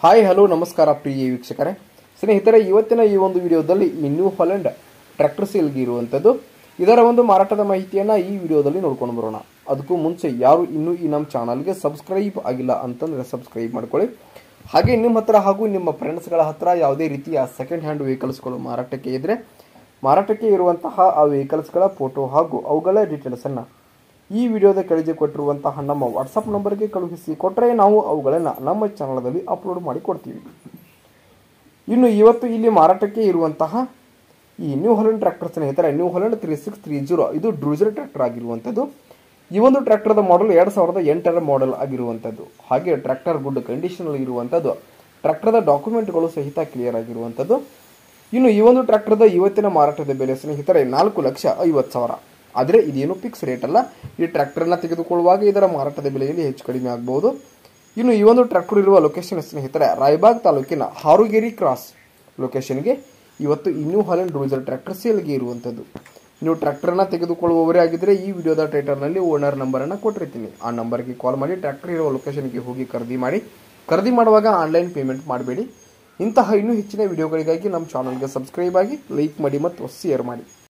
hi hello ನಮಸ್ಕಾರ ಪ್ರಿಯ ವೀಕ್ಷಕರೇ ಸ್ನೇಹಿತರೆ ಇವತ್ತಿನ ಈ ಒಂದು ವಿಡಿಯೋದಲ್ಲಿ ಈ ನ್ಯೂ ಹಾಲೆಂಡ್ ಟ್ರ್ಯಾಕ್ಟರ್ ಸೇಲ್ಗೆ ಇರುವಂಥದ್ದು ಇದರ ಒಂದು ಮಾರಾಟದ ಮಾಹಿತಿಯನ್ನ ಈ ವಿಡಿಯೋದಲ್ಲಿ ನೋಡ್ಕೊಂಡು ಬರೋಣ ಅದಕ್ಕೂ ಮುಂಚೆ ಯಾರು ಇನ್ನೂ ಈ ನಮ್ಮ ಚಾನಲ್ಗೆ ಸಬ್ಸ್ಕ್ರೈಬ್ ಆಗಿಲ್ಲ ಅಂತಂದ್ರೆ ಸಬ್ಸ್ಕ್ರೈಬ್ ಮಾಡ್ಕೊಳ್ಳಿ ಹಾಗೆ ನಿಮ್ಮ ಹತ್ರ ಹಾಗೂ ನಿಮ್ಮ ಫ್ರೆಂಡ್ಸ್ಗಳ ಹತ್ರ ಯಾವುದೇ ರೀತಿಯ ಸೆಕೆಂಡ್ ಹ್ಯಾಂಡ್ ವೆಹಿಕಲ್ಸ್ಗಳು ಮಾರಾಟಕ್ಕೆ ಇದ್ರೆ ಮಾರಾಟಕ್ಕೆ ಇರುವಂತಹ ಆ ವೆಹಿಕಲ್ಸ್ಗಳ ಫೋಟೋ ಹಾಗೂ ಅವುಗಳ ಡೀಟೇಲ್ಸನ್ನು ಈ ವಿಡಿಯೋದ ಕೆಳಗೆ ಕೊಟ್ಟಿರುವಂತಹ ನಮ್ಮ ವಾಟ್ಸಪ್ ನಂಬರ್ಗೆ ಕಳುಹಿಸಿ ಕೊಟ್ಟರೆ ನಾವು ಅವುಗಳನ್ನು ನಮ್ಮ ಚಾನಲದಲ್ಲಿ ಅಪ್ಲೋಡ್ ಮಾಡಿ ಕೊಡ್ತೀವಿ ಇನ್ನು ಇವತ್ತು ಇಲ್ಲಿ ಮಾರಾಟಕ್ಕೆ ಇರುವಂತಹ ಈ ನ್ಯೂ ಹಾಲೆಂಡ್ ಟ್ರ್ಯಾಕ್ಟರ್ ಸ್ನೇಹಿತರೆ New Holland three six three zero ಇದು ಡ್ರೂಸರ್ ಟ್ರ್ಯಾಕ್ಟರ್ ಆಗಿರುವಂಥದ್ದು ಈ ಒಂದು ಟ್ರ್ಯಾಕ್ಟರ್ದ ಮಾಡೆಲ್ ಎರಡು ಸಾವಿರದ ಎಂಟರ ಮಾಡೆಲ್ ಆಗಿರುವಂಥದ್ದು ಹಾಗೆ ಟ್ರ್ಯಾಕ್ಟರ್ ಗುಡ್ ಕಂಡೀಷನ್ ಇರುವಂಥದ್ದು ಟ್ರ್ಯಾಕ್ಟರ್ದ ಡಾಕ್ಯುಮೆಂಟ್ಗಳು ಸಹಿತ ಕ್ಲಿಯರ್ ಆಗಿರುವಂಥದ್ದು ಇನ್ನು ಈ ಒಂದು ಟ್ರ್ಯಾಕ್ಟರ್ದ ಇವತ್ತಿನ ಮಾರಾಟದ ಬೆಲೆ ಸ್ನೇಹಿತರೆ ನಾಲ್ಕು ಲಕ್ಷ ಐವತ್ತು ಸಾವಿರ ಆದರೆ ಇದೇನು ಫಿಕ್ಸ್ ರೇಟ್ ಅಲ್ಲ ಈ ಟ್ರ್ಯಾಕ್ಟರ್ನ ತೆಗೆದುಕೊಳ್ಳುವಾಗ ಇದರ ಮಾರಾಟದ ಬೆಲೆಯಲ್ಲಿ ಹೆಚ್ಚು ಕಡಿಮೆ ಆಗಬಹುದು ಇನ್ನು ಈ ಒಂದು ಟ್ರ್ಯಾಕ್ಟರ್ ಇರುವ ಲೊಕೇಶನ್ ಸ್ನೇಹಿತರೆ ರಾಯಬಾಗ್ ತಾಲೂಕಿನ ಹಾರುಗೇರಿ ಕ್ರಾಸ್ ಲೊಕೇಶನ್ಗೆ ಇವತ್ತು ಈ ನ್ಯೂ ಹಾಲೆಂಡ್ ರೂಸರ್ ಟ್ರ್ಯಾಕ್ಟರ್ ಸೇಲ್ಗೆ ಇರುವಂಥದ್ದು ನೀವು ಟ್ರ್ಯಾಕ್ಟರ್ನ ತೆಗೆದುಕೊಳ್ಳುವವರೇ ಆಗಿದ್ರೆ ಈ ವಿಡಿಯೋದ ಟೈಟಲ್ನಲ್ಲಿ ಓನರ್ ನಂಬರನ್ನು ಕೊಟ್ಟಿರ್ತೀನಿ ಆ ನಂಬರ್ಗೆ ಕಾಲ್ ಮಾಡಿ ಟ್ರ್ಯಾಕ್ಟರ್ ಇರುವ ಲೊಕೇಶನ್ಗೆ ಹೋಗಿ ಖರೀದಿ ಮಾಡಿ ಖರೀದಿ ಮಾಡುವಾಗ ಆನ್ಲೈನ್ ಪೇಮೆಂಟ್ ಮಾಡಬೇಡಿ ಇಂತಹ ಇನ್ನೂ ಹೆಚ್ಚಿನ ವಿಡಿಯೋಗಳಿಗಾಗಿ ನಮ್ಮ ಚಾನಲ್ಗೆ ಸಬ್ಸ್ಕ್ರೈಬ್ ಆಗಿ ಲೈಕ್ ಮಾಡಿ ಮತ್ತು ಶೇರ್ ಮಾಡಿ